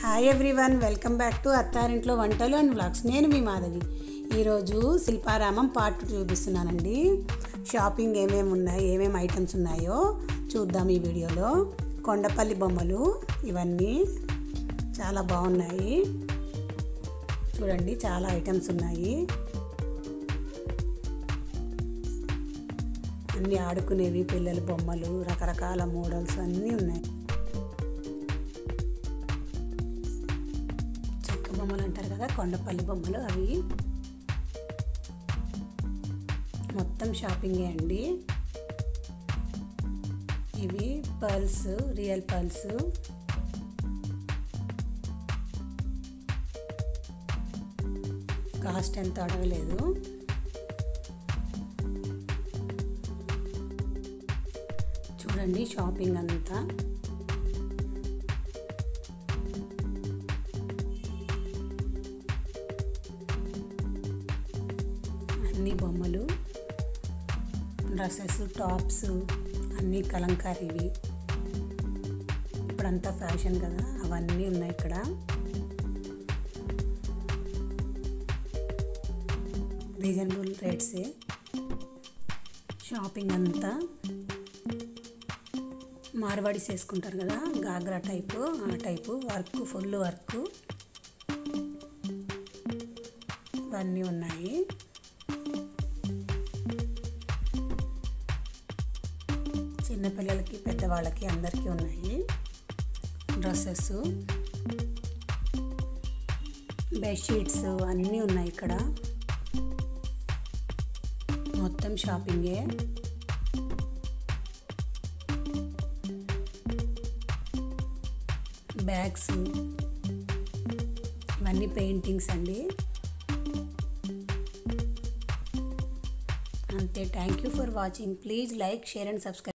hi everyone welcome back to అత్తారింట్లో వంటలు and vlogs నేను మీ మాధవి ఈరోజు శిల్పారామం పార్ట్ చూపిస్తున్నానండి షాపింగ్ ఏమేమి ఉన్నాయి ఏమేమి ఐటమ్స్ ఉన్నాయో చూద్దాం ఈ వీడియోలో కొండపల్లి బొమ్మలు ఇవన్నీ చాలా బాగున్నాయి చూడండి చాలా ఐటమ్స్ ఉన్నాయి అన్నీ ఆడుకునేవి పిల్లల బొమ్మలు రకరకాల మోడల్స్ అన్నీ ఉన్నాయి చెక్క బొమ్మలు అంటారు కదా కొండపల్లి బొమ్మలు అవి మొత్తం షాపింగే అండి ఇవి పర్ల్స్ రియల్ పర్ల్స్ కాస్ట్ ఎంత అడగలేదు చూడండి షాపింగ్ అంతా అన్ని బొమ్మలు డ్రెస్సెస్ టాప్స్ అన్నీ కలంకారీవి ఇప్పుడంతా ఫ్యాషన్ కదా అవన్నీ ఉన్నాయి ఇక్కడ రీజనబుల్ రేట్సే షాపింగ్ అంతా మార్వాడీస్ వేసుకుంటారు కదా గాగ్రా టైపు ఆ టైపు వర్క్ ఫుల్ వర్క్ ఇవన్నీ ఉన్నాయి చిన్నపిల్లలకి పెద్దవాళ్ళకి అందరికీ ఉన్నాయి డ్రెస్సెస్ బెడ్షీట్స్ అన్నీ ఉన్నాయి ఇక్కడ మొత్తం షాపింగే బ్యాగ్స్ ఇవన్నీ పెయింటింగ్స్ అండి అంతే thank you for watching please like share and subscribe